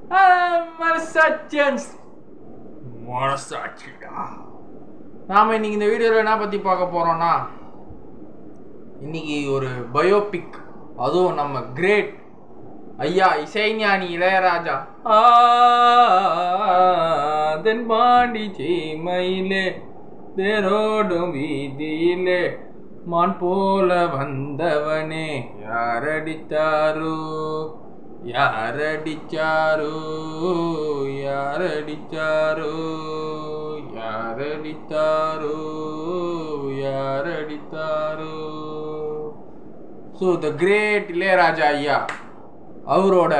மனசாட்சியன்ஸ் மனசாட்சிடா நாம் இன்னைக்கு இந்த வீடியோவில் என்ன பற்றி பார்க்க போகிறோம்னா இன்னைக்கு ஒரு பயோபிக் அதுவும் நம்ம கிரேட் ஐயா இசைஞானி இளையராஜா ஆ, தென்பாண்டி சீமையிலே தேரோடும் வீதியிலே மான் போல வந்தவனே யாரடித்தாரோ யாரடிச்சாரோ யாரடிச்சாரோ யாரடித்தாரோ யாரடித்தாரோ ஸோ த கிரேட் இளையராஜா ஐயா அவரோட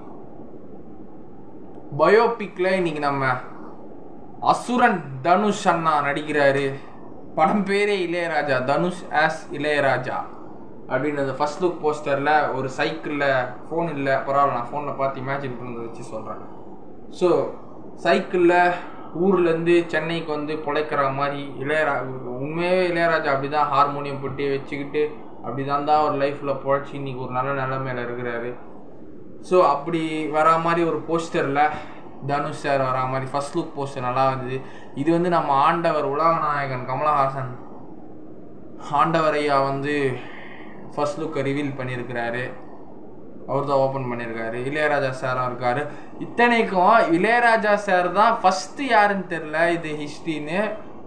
பயோபிக்ல இன்னைக்கு நம்ம அசுரன் தனுஷ் அண்ணா நடிக்கிறாரு படம் பேரே இளையராஜா தனுஷ் ஆஸ் இளையராஜா அப்படின்னு அந்த ஃபர்ஸ்ட் லுக் போஸ்டரில் ஒரு சைக்கிளில் ஃபோன் இல்லை பரவாயில்ல நான் ஃபோனில் பார்த்து இமேஜின் பண்ணதை வச்சு சொல்கிறேன் ஸோ சைக்கிளில் ஊர்லேருந்து சென்னைக்கு வந்து பிழைக்கிற மாதிரி இளையரா உண்மையாகவே இளையராஜா அப்படி தான் ஹார்மோனியம் போட்டு வச்சுக்கிட்டு அப்படி தான் தான் ஒரு லைஃப்பில் பொழைச்சி இன்னைக்கு ஒரு நல்ல நிலைமையில இருக்கிறாரு ஸோ அப்படி வர மாதிரி ஒரு போஸ்டரில் தனுஷ் சார் வரா மாதிரி ஃபர்ஸ்ட் லுக் போஸ்டர் நல்லா இருந்தது இது வந்து நம்ம ஆண்டவர் உலகநாயகன் கமலஹாசன் ஆண்டவர் ஐயா வந்து ஃபர்ஸ்ட் லுக்கை ரிவீல் பண்ணியிருக்கிறாரு அவர் தான் ஓப்பன் பண்ணியிருக்காரு இளையராஜா சாரும் இருக்காரு இத்தனைக்கும் இளையராஜா சார் தான் ஃபஸ்ட்டு யாருன்னு தெரில இது ஹிஸ்ட்ரின்னு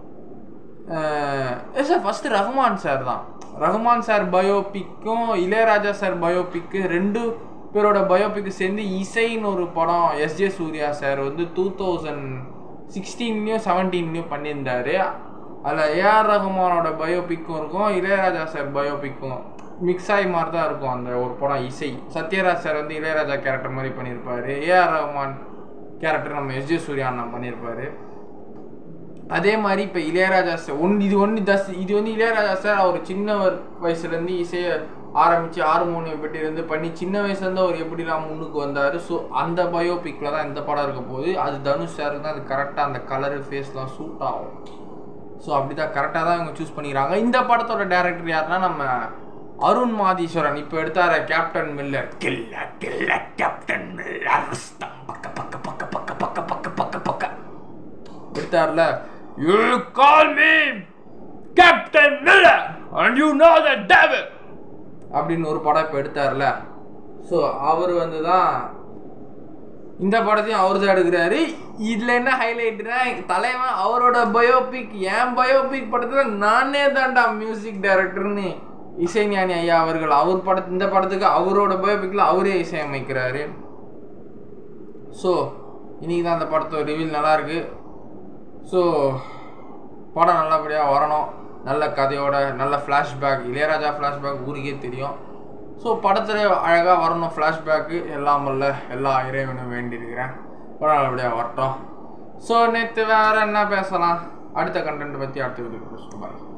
சார் ஃபஸ்ட்டு ரஹ்மான் சார் தான் ரஹ்மான் சார் பயோபிக்கும் இளையராஜா சார் பயோபிக்கு ரெண்டு பேரோட பயோபிக்கு சேர்ந்து இசைன்னு ஒரு படம் எஸ்ஜே சூர்யா சார் வந்து டூ தௌசண்ட் சிக்ஸ்டீன்லேயும் செவன்டீன்லேயும் பண்ணியிருந்தாரு அதில் ஏஆர் ரஹ்மானோட பயோபிக்கும் இருக்கும் இளையராஜா சார் பயோபிக்கும் மிக்ஸ் ஆகி மாதிரி தான் இருக்கும் அந்த ஒரு படம் இசை சத்யராஜ் சார் வந்து இளையராஜா கேரக்டர் மாதிரி பண்ணியிருப்பாரு ஏஆர் ரஹ்மான் கேரக்டர் நம்ம எஸ்ஜே சூர்யா அண்ணா பண்ணியிருப்பாரு அதே மாதிரி இப்போ இளையராஜா சார் ஒன் இது ஒன்று தஸ் இது வந்து இளையராஜா சார் அவர் சின்ன ஒரு வயசுலேருந்து இசையை ஆரம்பித்து ஹார்மோனியம் பெட்டிலேருந்து பண்ணி சின்ன வயசுலேருந்து அவர் எப்படிலாம் முன்னுக்கு வந்தார் ஸோ அந்த பயோபிக்கில் தான் இந்த படம் இருக்க போகுது அது தனுஷ் சாருக்கு தான் அது கரெக்டாக அந்த கலரு ஃபேஸ்லாம் சூட் ஆகும் ஸோ அப்படி தான் கரெக்டாக தான் இவங்க சூஸ் பண்ணிக்கிறாங்க இந்த படத்தோட டேரக்டர் யாருன்னா நம்ம அருண் மாதீஸ்வரன் இப்போ எடுத்தார கேப்டன் மில்லர் கில்ல கில்ல கேப்டன் மில்லர் பக்க பக்க பக்க பக்க பக்க பக்க பக்க பக்க எடுத்தார்ல you call me Captain Miller and you know the devil அப்படின்னு ஒரு படம் இப்போ எடுத்தார்ல ஸோ அவர் வந்து தான் இந்த படத்தையும் அவர் தான் எடுக்கிறாரு இதில் என்ன ஹைலைட்னா தலைவன் அவரோட பயோபிக் என் பயோபிக் படத்தில் நானே தான்டா மியூசிக் டைரக்டர்னு இசைஞானி ஐயா அவர்கள் அவர் பட இந்த படத்துக்கு அவரோட பயோபிக்கில் அவரே இசையமைக்கிறாரு ஸோ இன்னைக்கு தான் அந்த படத்தோட ரிவீல் நல்லா இருக்கு ஸோ படம் நல்லபடியாக வரணும் நல்ல கதையோட நல்ல ஃப்ளாஷ்பேக் இளையராஜா ஃப்ளாஷ்பேக் ஊருக்கே தெரியும் ஸோ படத்தில் அழகாக வரணும் ஃப்ளாஷ்பேக்கு எல்லாம் அல்ல எல்லா இறைவனும் வேண்டியிருக்கிறேன் படம் நல்லபடியாக வரட்டும் ஸோ நேற்று வேறு என்ன பேசலாம் அடுத்த கண்டென்ட் பற்றி அடுத்த வீடியோ பேசுவோம் பாய்